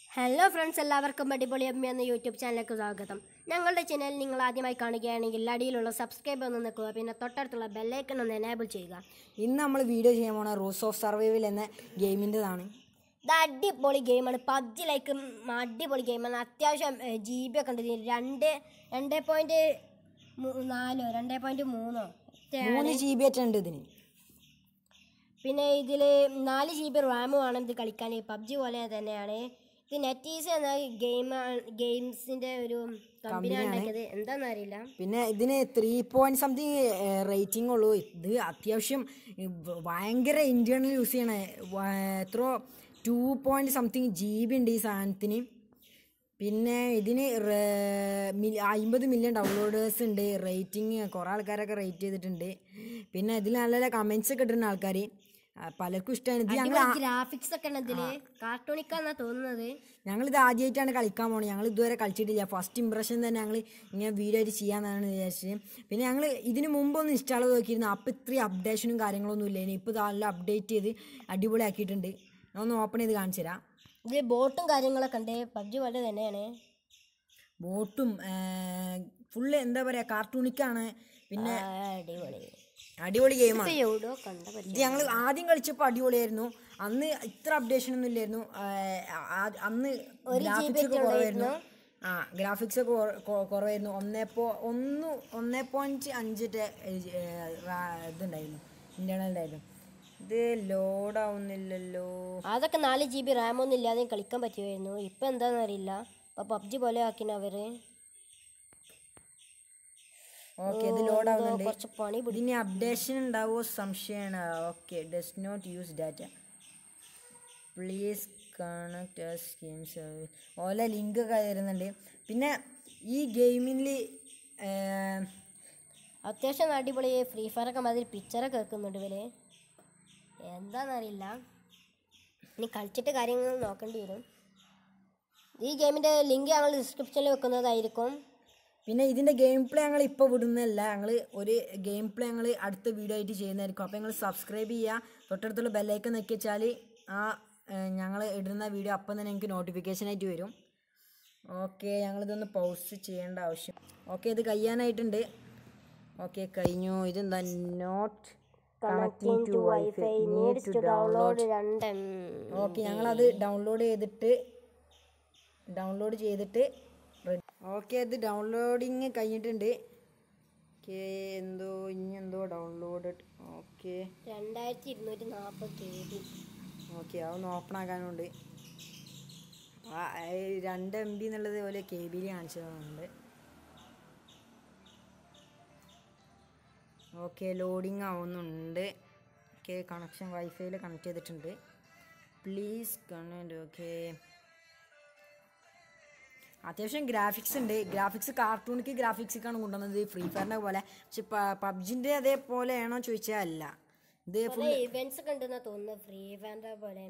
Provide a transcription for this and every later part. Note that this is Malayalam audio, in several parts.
ഹലോ ഫ്രണ്ട്സ് എല്ലാവർക്കും അടിപൊളി അമ്മ എന്ന യൂട്യൂബ് ചാനലിലേക്ക് സ്വാഗതം ഞങ്ങളുടെ ചാനൽ നിങ്ങൾ ആദ്യമായി കാണുകയാണെങ്കിൽ അടിയിലുള്ള സബ്സ്ക്രൈബ് ഒന്ന് നിൽക്കുക പിന്നെ തൊട്ടടുത്തുള്ള ബെല്ലൈക്കൺ ഒന്ന് എനേബിൾ ചെയ്യുക ഇന്ന് നമ്മൾ വീഡിയോ ചെയ്യാൻ പോണ റൂൾസ് ഓഫ് സർവൈവൽ എന്ന ഗെയിമിൻ്റെതാണ് ഇത് അടിപൊളി ഗെയിമാണ് പബ്ജി ലൈക്ക് അടിപൊളി ഗെയിമാണ് അത്യാവശ്യം ജി ബി ഒക്കെ ഉണ്ട് ഇതിന് രണ്ട് രണ്ട് പോയിന്റ് നാലോ രണ്ട് പോയിന്റ് മൂന്നോ ഒക്കെയാണ്. മൂന്ന് ജി ബി ആയിട്ട് ഉണ്ട് ഇതിന് പിന്നെ ഇതിൽ നാല് ജി ബി റാമും ആണ് ഇത് കളിക്കാൻ പബ്ജി പോലെ തന്നെയാണ് ഇത് നെറ്റീസ് എന്ന ഗെയിം ഗെയിംസിന്റെ ഒരു കമ്പനിയാണ് ഉണ്ടാക്കിയത് എന്താണെന്ന് അറിയില്ല പിന്നെ ഇതിന് ത്രീ പോയിന്റ് സംതിങ് റേറ്റിംഗ് ഉള്ളൂ ഇത് അത്യാവശ്യം ഏ, ഭ- ഭയങ്കര ഇന്റേണൽ യൂസ് ചെയ്യണേ വ- എത്രയോ two point something G B ഉണ്ട് ഈ സാധനത്തിന് പിന്നെ ഇതിന് അമ്പത് മില്യൺ ഡൗൺലോഡേഴ്സ് ഉണ്ട് റേറ്റിംഗ് കുറേ ആൾക്കാരൊക്കെ റേറ്റ് ചെയ്തിട്ടുണ്ട് പിന്നെ ഇതിൽ നല്ല നല്ല കമൻസ് ഒക്കെ ഇട്ടിരുന്ന ആൾക്കാർ പലർക്കും ഇഷ്ടമാണ് ഇത് ഞങ്ങൾ ഗ്രാഫിക്സ് ഒക്കെ ഉണ്ട് ഇതില് കാർട്ടൂണിക്കാന്നാ തോന്നുന്നത് ഞങ്ങളിത് ആദ്യമായിട്ടാണ് കളിക്കാൻ പോണത് ഞങ്ങൾ ഇതുവരെ കളിച്ചിട്ടില്ല ഫസ്റ്റ് ഇമ്പ്രഷൻ തന്നെ ഞങ്ങൾ ഇങ്ങനെ വീഡിയോ ആയിട്ട് ചെയ്യാമെന്നാണ് വിചാരിച്ചത് പിന്നെ ഞങ്ങൾ ഇതിന് മുമ്പൊന്ന് ഇൻസ്റ്റാൾ ചെയ്ത് നോക്കിയിരുന്നു അപ്പോൾ ഇത്രയും അപ്ഡേഷനും കാര്യങ്ങളൊന്നും ഇല്ല ഇനി ഇപ്പോൾ നല്ല അപ്ഡേറ്റ് ചെയ്ത് അടിപൊളിയാക്കിയിട്ടുണ്ട് ഞാൻ ഒന്ന് ഓപ്പൺ ചെയ്ത് കാണിച്ചു തരാം ഇതിൽ ബോട്ടും കാര്യങ്ങളൊക്കെ ഉണ്ട് പബ്ജി പോലെ തന്നെയാണ് ബോട്ടും ഫുള്ള് എന്താ പറയുക കാർട്ടൂണിക്കാണ് പിന്നെ ആ, അടിപൊളി അടിപൊളി ഗെയിമാണ് എവിടെയോ കണ്ട പറ്റി ഇത് ഞങ്ങൾ ആദ്യം കളിച്ചപ്പോൾ അടിപൊളിയായിരുന്നു അന്ന് ഇത്ര അപ്ഡേഷൻ ഒന്നും ഇല്ലായിരുന്നു ആ, ആ- അന്ന് ഗ്രാഫിക്സ് ഒക്കെ കുറവായിരുന്നു ആ ഗ്രാഫിക്സ് ഒക്കെ കുറ- കൊ- കുറവായിരുന്നു ഒന്നേ പോ ഒന്ന് ഒന്നേ പോയിന്റ് അഞ്ചിൻ്റെ ഇതുണ്ടായിരുന്നു ഇന്റേണൽ ഉണ്ടായിരുന്നു ഇത് ലോഡ് ആവുന്നില്ലല്ലോ അതൊക്കെ നാല് ജി ബി റാമൊന്നും ഇല്ലാതെ കളിക്കാൻ പറ്റുമായിരുന്നു ഇപ്പം എന്താണെന്ന് അറിയില്ല ഇപ്പം പബ്ജി പോലെ ആക്കിന അവര് ഓക്കെ ഇത് ലോഡ് ആവുന്നുണ്ട് കുറച്ച് പണി പിടി ഇതിന് അപ്ഡേഷൻ ഉണ്ടാവുമോ സംശയമാണ് okay does not use data please connect scheme service ഓല ലിങ്ക് ഒക്കെ തരുന്നുണ്ട് പിന്നെ ഈ ഗെയിമിൽ അത്യാവശ്യം അടിപൊളി ഫ്രീ ഫയർ ഒക്കെ മാതിരി പിക്ചറൊക്കെ വെക്കുന്നുണ്ട് ഇവര് എന്താണെന്നറിയില്ല ഇനി കളിച്ചിട്ട് കാര്യങ്ങൾ നോക്കേണ്ടി വരും ഈ ഗെയിമിൻ്റെ ലിങ്ക് ഞങ്ങൾ ഡിസ്ക്രിപ്ഷനിൽ വെക്കുന്നതായിരിക്കും പിന്നെ ഇതിൻ്റെ ഗെയിം പ്ലേ ഞങ്ങൾ ഇപ്പോൾ വിടുന്നതല്ല ഞങ്ങൾ ഒരു ഗെയിം പ്ലേ ഞങ്ങൾ അടുത്ത വീഡിയോ ആയിട്ട് ചെയ്യുന്നതായിരിക്കും അപ്പോൾ നിങ്ങൾ സബ്സ്ക്രൈബ് ചെയ്യുക തൊട്ടടുത്തുള്ള ബെല്ലൈക്കൻ നോക്കി വെച്ചാൽ ആ ഞങ്ങൾ ഇടുന്ന വീഡിയോ അപ്പം തന്നെ നിങ്ങൾക്ക് നോട്ടിഫിക്കേഷൻ ആയിട്ട് വരും ഓക്കെ ഞങ്ങളിതൊന്ന് പൗസ് ചെയ്യേണ്ട ആവശ്യം ഓക്കെ ഇത് കഴിയാനായിട്ടുണ്ട് ഓക്കെ കഴിഞ്ഞു ഇതെന്താ not connecting to wifi need to download രണ്ട് ഓക്കെ ഞങ്ങളത് ഡൗൺലോഡ് ചെയ്തിട്ട് ഡൗൺലോഡ് ചെയ്തിട്ട് ഓക്കെ അത് ഡൗൺലോഡിങ് കഴിഞ്ഞിട്ടുണ്ട് ഓക്കെ എന്തോ ഇനി എന്തോ ഡൗൺലോഡ് ഓക്കെ രണ്ടായിരത്തി ഇരുന്നൂറ്റി നാൽപ്പത് കെ ബി ഓക്കെ അതൊന്ന് ഓപ്പൺ ആക്കാനുണ്ട് ആ ഏ, രണ്ട് എം ബി എന്നുള്ളത് പോലെ കെ ബിയിൽ കാണിച്ചു തന്നുണ്ട് ഓക്കെ ലോഡിങ് ആവുന്നുണ്ട് ഓക്കെ കണക്ഷൻ വൈഫൈയിൽ കണക്ട് ചെയ്തിട്ടുണ്ട് പ്ലീസ് കണക്ട് ഓക്കെ അത്യാവശ്യം ഗ്രാഫിക്സ് ഉണ്ട് ഗ്രാഫിക്സ് കാർട്ടൂണിക്ക് ഗ്രാഫിക്സിക്കാണ് കൊണ്ടുവന്നത് ഫ്രീ ഫയറിൻ്റെ പോലെ പക്ഷെ പബ്ജിൻ്റെ അതേപോലെയാണോ ചോദിച്ചാൽ അല്ല ഇത് ഫുൾ കുറേ ഇവന്റ്സ് ഒക്കെ ഉണ്ടെന്നാ തോന്നുന്നത് ഫ്രീ ഫയറിന്റെ പോലെ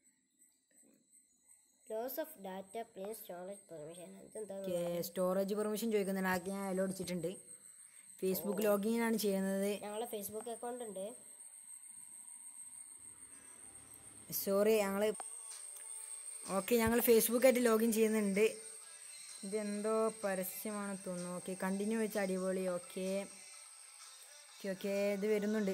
loss of data please storage permission അതെന്താ സ്റ്റോറേജ് പെർമിഷൻ ചോദിക്കുന്നതിന് ആക്കി ഞാൻ അതിൽ അടിച്ചിട്ടുണ്ട് ഫേസ്ബുക്ക് ലോഗിൻ ആണ് ചെയ്യുന്നത് ഞങ്ങളെ ഫേസ്ബുക്ക് അക്കൗണ്ട് ഉണ്ട് സോറി ഞങ്ങൾ ഓക്കെ ഞങ്ങൾ ഫേസ്ബുക്കായിട്ട് ലോഗിൻ ചെയ്യുന്നുണ്ട് ഇതെന്തോ പരസ്യമാണ് തോന്നുന്നു ഓക്കെ കണ്ടിന്യൂ വെച്ച് അടിപൊളി ഓക്കെ ഓക്കെ ഓക്കെ ഇത് വരുന്നുണ്ട്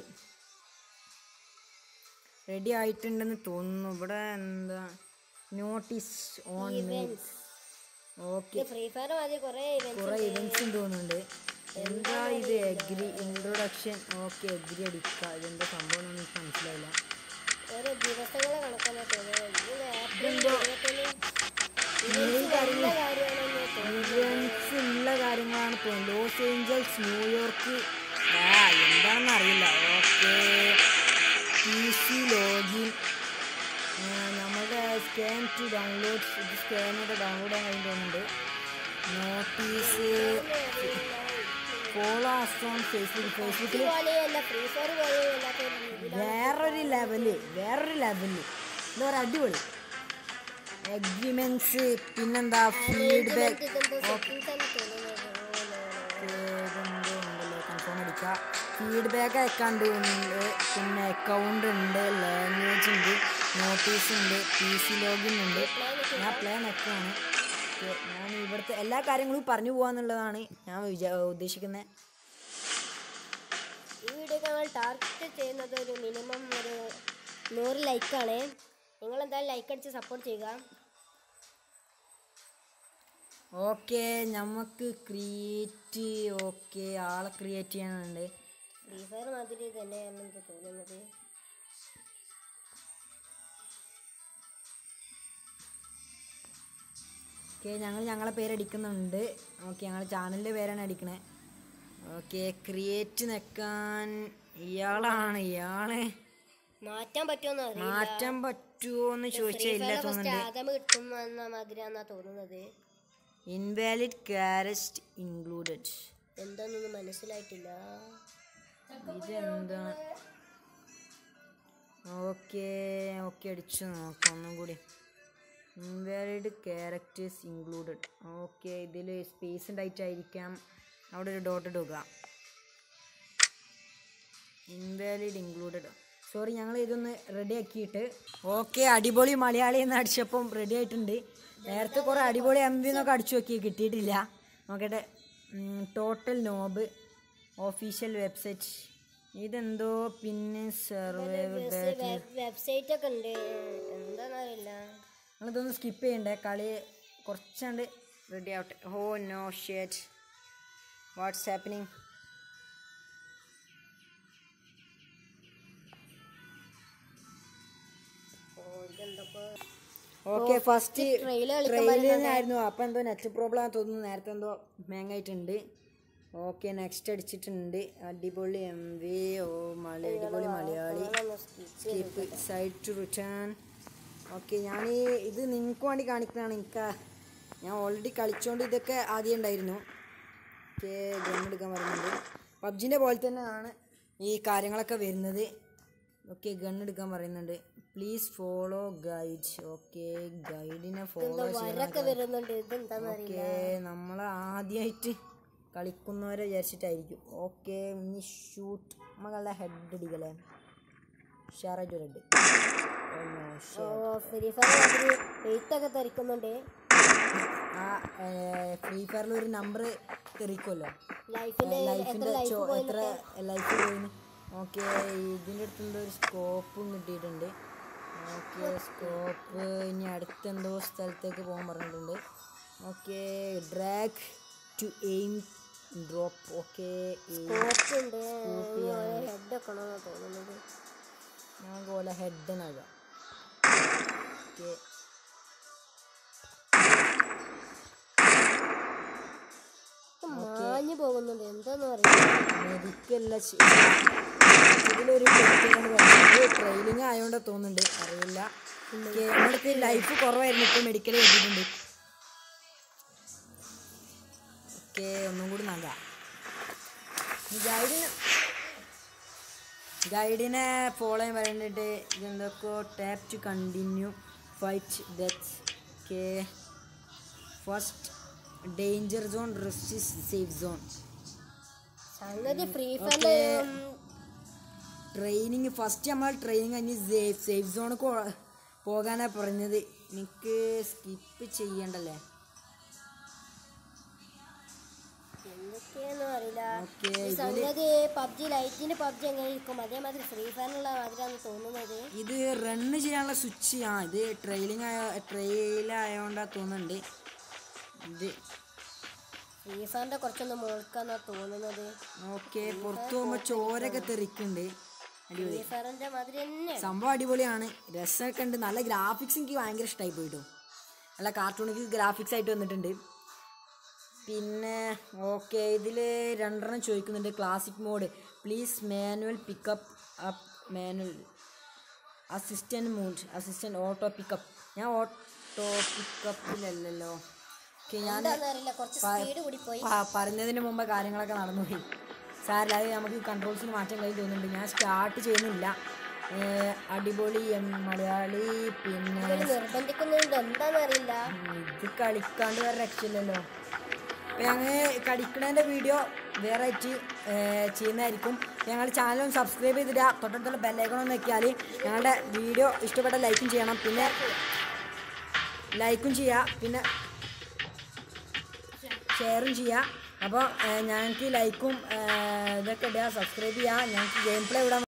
റെഡി ആയിട്ടുണ്ടെന്ന് തോന്നുന്നു ഇവിടെ എന്താ നോട്ടീസ് ഓൺ ഓക്കെ ഇത് ഫ്രീ ഫയർ മാതിരി കുറേ ഇവന്റ്സ് കുറെ ഇവന്റ്സ് തോന്നുന്നുണ്ട് എന്താ ഇത് എഗ്രി ഇൻട്രൊഡക്ഷൻ ഓക്കെ എഗ്രി അടിക്കുക ഇതെന്താ സംഭവം ഒന്നും എനിക്ക് മനസ്സിലായില്ല ഓരോ ദിവസങ്ങളെ കണക്കാണ് തോന്നുന്നത് ഇത് ഏപ്രിൽ ഇതെന്തോ ഇരുപത്തൊന്ന് ഈ നല്ല കാര്യമാണെന്ന് തോന്നുന്നു ഇവന്റ്സ് ഉള്ള കാര്യങ്ങളാണ് തോന്നുന്നത് ലോസ് ഏഞ്ചൽസ് ന്യൂയോർക്ക് ആ എന്താണെന്ന് അറിയില്ല ഓക്കെ പി സി ലോഗിൻ നമ്മുടെ സ്കാൻ ടു ഡൗൺലോഡ് ഇത് സ്കാൻ ചെയ്ത് ഡൗൺലോഡ് ചെയ്യാൻ കഴിഞ്ഞ് തോന്നുന്നുണ്ട് നോട്ടീസ് ഫോളോ അസോൺ ഫേസ്ബുക്ക് ഫേസ്ബുക്കിൽ പോലെയല്ല ഫ്രീ ഫയർ പോലെയല്ലാത്ത ഒരു രീതിയിൽ വേറൊരു ലെവല് വേറൊരു ലെവല് എന്താ പറയുക അടിപൊളി എഗ്രിമെന്റ്സ് പിന്നെന്താ ഫീഡ്ബാക്ക് ഇതെന്തോ സെറ്റിംഗ്സ് ആണ് തോന്നുന്നത് ഉണ്ടല്ലോ കൺഫേം അടിക്കുക ഫീഡ്ബാക്ക് അയക്കാണ്ട് ഉണ്ട് പിന്നെ അക്കൗണ്ട് ഉണ്ട് ലാംഗ്വേജ് ഉണ്ട് നോട്ടീസ് ഉണ്ട് പി സി ലോഗിൻ ഉണ്ട് ഞാൻ പ്ലേ നെക്കാണ് ഞാൻ ഇവിടുത്തെ എല്ലാ കാര്യങ്ങളും പറഞ്ഞു പോകാന്നുള്ളതാണ് ഞാൻ വിചാ ഉദ്ദേശിക്കുന്നത് ഈ വീഡിയോക്ക് ഞങ്ങൾ ടാർഗറ്റ് ചെയ്യുന്നത് ഒരു മിനിമം ഒരു നൂറ് ലൈക്കാണ് നിങ്ങൾ എന്തായാലും ലൈക്ക് അടിച്ച് സപ്പോർട്ട് ചെയ്യുക ഓക്കെ നമുക്ക് ക്രിയേറ്റ് ഓക്കെ ആളെ ക്രിയേറ്റ് ചെയ്യാനുണ്ട് ഫ്രീ ഫയർ മാതിരി തന്നെയാണ് എനിക്ക് തോന്നുന്നത് ഓക്കെ ഞങ്ങൾ ഞങ്ങളെ പേരടിക്കുന്നുണ്ട് ഓക്കെ ഞങ്ങൾ ചാനലിൻ്റെ പേരാണ് അടിക്കണേ ഓക്കെ ക്രിയേറ്റ് നിൽക്കാൻ ഇയാളാണ് ഇയാളെ മാറ്റാൻ പറ്റുമെന്ന് അറിയില്ല മാറ്റാൻ പറ്റുമോ എന്ന് ചോദിച്ചാൽ ഇല്ല ഫസ്റ്റ് തോന്നുന്നുണ്ട് ആദം കിട്ടും എന്ന മാതിരിയാന്നാ തോന്നുന്നത് ഇൻവാലിഡ് കാരസ്റ്റ് ഇൻക്ലൂഡഡ് എന്താന്നൊന്നും മനസ്സിലായിട്ടില്ല ഇതെന്താണ് ഓക്കെ ഓക്കെ അടിച്ചു നോക്കാം ഒന്നും കൂടി ഇൻവാലിഡ് ക്യാരക്ടേഴ്സ് ഇൻക്ലൂഡഡ് ഓക്കെ ഇതിൽ സ്പേസ് ഉണ്ടായിട്ടായിരിക്കാം അവിടെ ഒരു ഡോട്ട് ഇടുക ഇൻവാലിഡ് ഇൻക്ലൂഡഡ് സോറി ഞങ്ങൾ ഇതൊന്ന് റെഡി ആക്കിയിട്ട് ഓക്കെ അടിപൊളി മലയാളി എന്ന് അടിച്ചപ്പം റെഡി ആയിട്ടുണ്ട് നേരത്തെ കുറേ അടിപൊളി എം ബി എന്നൊക്കെ അടിച്ചു നോക്കി കിട്ടിയിട്ടില്ല നോക്കട്ടെ ടോട്ടൽ നോബ് ഒഫീഷ്യൽ വെബ്സൈറ്റ് ഇതെന്തോ പിന്നെ സർവൈവർ വെബ്സൈറ്റ് ഒക്കെ ഉണ്ട് എന്താന്നറിയില്ല നിങ്ങളിതൊന്ന് സ്കിപ്പ് ചെയ്യണ്ടേ കളി കുറച്ചാണ്ട് റെഡി ആവട്ടെ oh no shit what's happening oh ഇതെന്തൊക്കെ ഓക്കെ ഫസ്റ്റ് trail കളിക്കാൻ ട്രെയിലിനായിരുന്നു അപ്പം എന്തോ നെറ്റ് പ്രോബ്ലം തോന്നുന്നു നേരത്തെ എന്തോ മേങ്ങായിട്ടുണ്ട് ഓക്കെ നെക്സ്റ്റ് അടിച്ചിട്ടുണ്ട് അടിപൊളി എം വി ഓ മല അടിപൊളി Malayali skip side to return okay ഞാൻ ഈ ഇത് നിങ്ങൾക്ക് വേണ്ടി കാണിക്കുന്നതാണ് എനിക്ക് ഞാൻ ഓൾറെഡി കളിച്ചുകൊണ്ട് ഇതൊക്കെ ആദ്യം ഉണ്ടായിരുന്നു ഓക്കെ ഗെയിം എടുക്കാൻ പറയുന്നുണ്ട് പബ്ജിൻ്റെ പോലെ തന്നെയാണ് ഈ കാര്യങ്ങളൊക്കെ വരുന്നത് ഓക്കെ ഗൺ എടുക്കാൻ പറയുന്നുണ്ട് പ്ലീസ് ഫോളോ ഗൈഡ് ഓക്കെ ഗൈഡിനെ ഫോളോ ചെയ്യണം വരൊക്കെ വരുന്നുണ്ട് ഇതെന്താന്നറിയില്ല ഓക്കെ നമ്മൾ ആദ്യമായിട്ട് കളിക്കുന്നവരെ വിചാരിച്ചിട്ടായിരിക്കും ഓക്കെ ഇനി ഷൂട്ട് നമ്മളുടെ ഹെഡ് അടിക്കല്ലേ ഷെയറായിട്ട് ഒരു ഹെഡ് ഓ ഫ്രീ ഫയർ മാതിരി എയ്ത്ത് ഒക്കെ തെറിക്കുന്നുണ്ട് ആ ഫ്രീ ഫയറിൽ ഒരു നമ്പർ തെറിക്കുമല്ലോ ലൈഫിന്റെ ലൈഫിൻ്റെ എത്ര ലൈഫ് പോയി എത്ര ലൈഫ് പോയിന്ന് ഓക്കെ ഇതിൻ്റെ അടുത്ത് എന്തോ ഒരു സ്കോപ്പും കിട്ടിയിട്ടുണ്ട് ഓക്കെ സ്കോപ്പ് ഇനി അടുത്തെന്തോ സ്ഥലത്തേക്ക് പോകാൻ പറഞ്ഞിട്ടുണ്ട് okay drag to aim drop okay കോച്ചുണ്ട് ഹെഡ് ഒക്കെ ആണെന്നാ തോന്നുന്നത് ഞാൻ പോലെ ഹെഡിനാകാം ഓക്കെ ഇത് മാഞ്ഞു പോകുന്നുണ്ട് എന്താന്ന് അറിയില്ല മെഡിക്കല്ല ഇതിലൊരു ട്രെയിനിങ് ആയതുകൊണ്ട് തോന്നുന്നുണ്ട് അറിയില്ല ഓക്കെ നമ്മൾക്ക് ലൈഫ് കുറവായിരുന്നു ഇപ്പോൾ മെഡിക്കൽ എഴുതിയിട്ടുണ്ട് ഓക്കെ ഒന്നും കൂടി നൽകാം ഗൈഡിന് ഗൈഡിനെ ഫോളോ ചെയ്യാൻ വേണ്ടിയിട്ട് ഇതെന്തൊക്കെയോ tap to continue fight death okay first danger zone rest safe zone സംഗതി ഫ്രീ ഫയറിന്റെ ട്രെയിനിങ് ഫസ്റ്റ് നമ്മൾ ട്രെയിനിങ് കഴിഞ്ഞ് സേഫ് സേഫ് സോൺ പോകാനാണ് പറഞ്ഞത് എനിക്ക് സ്കിപ്പ് ചെയ്യണ്ടല്ലേ എന്തൊക്കെയാന്ന് അറിയില്ല ഓക്കെ ഈ സംഗതി പബ്ജി ലൈറ്റിന്റെ പബ്ജി എങ്ങനെ ഇരിക്കും അതേമാതിരി ഫ്രീ ഫയറിനുള്ള മാതിരിയാണ് തോന്നുന്നത് ഇത് റണ്ണ് ചെയ്യാനുള്ള സ്വിച്ച് ആ ഇത് ട്രെയിലിംഗ് ആയ ട്രെയിലായോണ്ടാ തോന്നുന്നുണ്ട് ഇത് ഫ്രീ ഫയറിന്റെ കുറച്ചൊന്ന് മുഴുക്കാന്നാ തോന്നുന്നത് ഓക്കെ പുറത്തു പോകുമ്പോൾ ചോരൊക്കെ തെറിക്കുന്നുണ്ട് അടിപൊളി ഫ്രീ ഫയറിന്റെ മാതിരി തന്നെ സംഭവം അടിപൊളിയാണ് രസമൊക്കെ ഉണ്ട് നല്ല ഗ്രാഫിക്സ് എനിക്ക് ഭയങ്കര ഇഷ്ടമായി പോയിട്ടു നല്ല കാർട്ടൂണിക്ക് ഗ്രാഫിക്സ് ആയിട്ട് വന്നിട്ടുണ്ട് പിന്നെ ഓക്കെ ഇതിൽ രണ്ടെണ്ണം ചോദിക്കുന്നുണ്ട് classic mode please manual pickup up manual assistant mode assistant auto pickup ഞാൻ ഓട്ടോ പിക്കപ്പിലല്ലല്ലോ ഓക്കെ ഞാൻ എന്താന്ന് അറിയില്ല കുറച്ച് സ്പീഡ് കൂടി പോയി പ- പറഞ്ഞതിന് മുമ്പ് കാര്യങ്ങളൊക്കെ നടന്നുപോയി സാറില്ല അത് നമുക്ക് കൺട്രോൾസിന് മാറ്റം കഴിയും തോന്നുന്നുണ്ട് ഞാൻ സ്റ്റാർട്ട് ചെയ്യുന്നില്ല ഏഹ് അടിപൊളി എം മലയാളി പിന്നെ ഇവര് നിർബന്ധിക്കുന്നുണ്ട് എന്താന്ന് അറിയില്ല ഉം, ഇത് കളിക്കാണ്ട് വേറെ രക്ഷയില്ലല്ലോ അപ്പം ഞങ്ങൾ കളിക്കണതിൻ്റെ വീഡിയോ വേറെ ആയിട്ട് ചെയ്യുന്നതായിരിക്കും ഞങ്ങളുടെ ചാനലും സബ്സ്ക്രൈബ് ചെയ്തിടുക തൊട്ടടുത്തുള്ള ബെല്ലൈക്കണം നോക്കിയാൽ ഞങ്ങളുടെ വീഡിയോ ഇഷ്ടപ്പെട്ട ലൈക്കും ചെയ്യണം പിന്നെ ലൈക്കും ചെയ്യുക പിന്നെ ഷെയറും ചെയ്യുക അപ്പോൾ ഞങ്ങൾക്ക് ലൈക്കും ഇതൊക്കെ ഇടുക സബ്സ്ക്രൈബ് ചെയ്യുക ഞങ്ങൾക്ക് ഗെയിം പ്ലേ വിടാൻ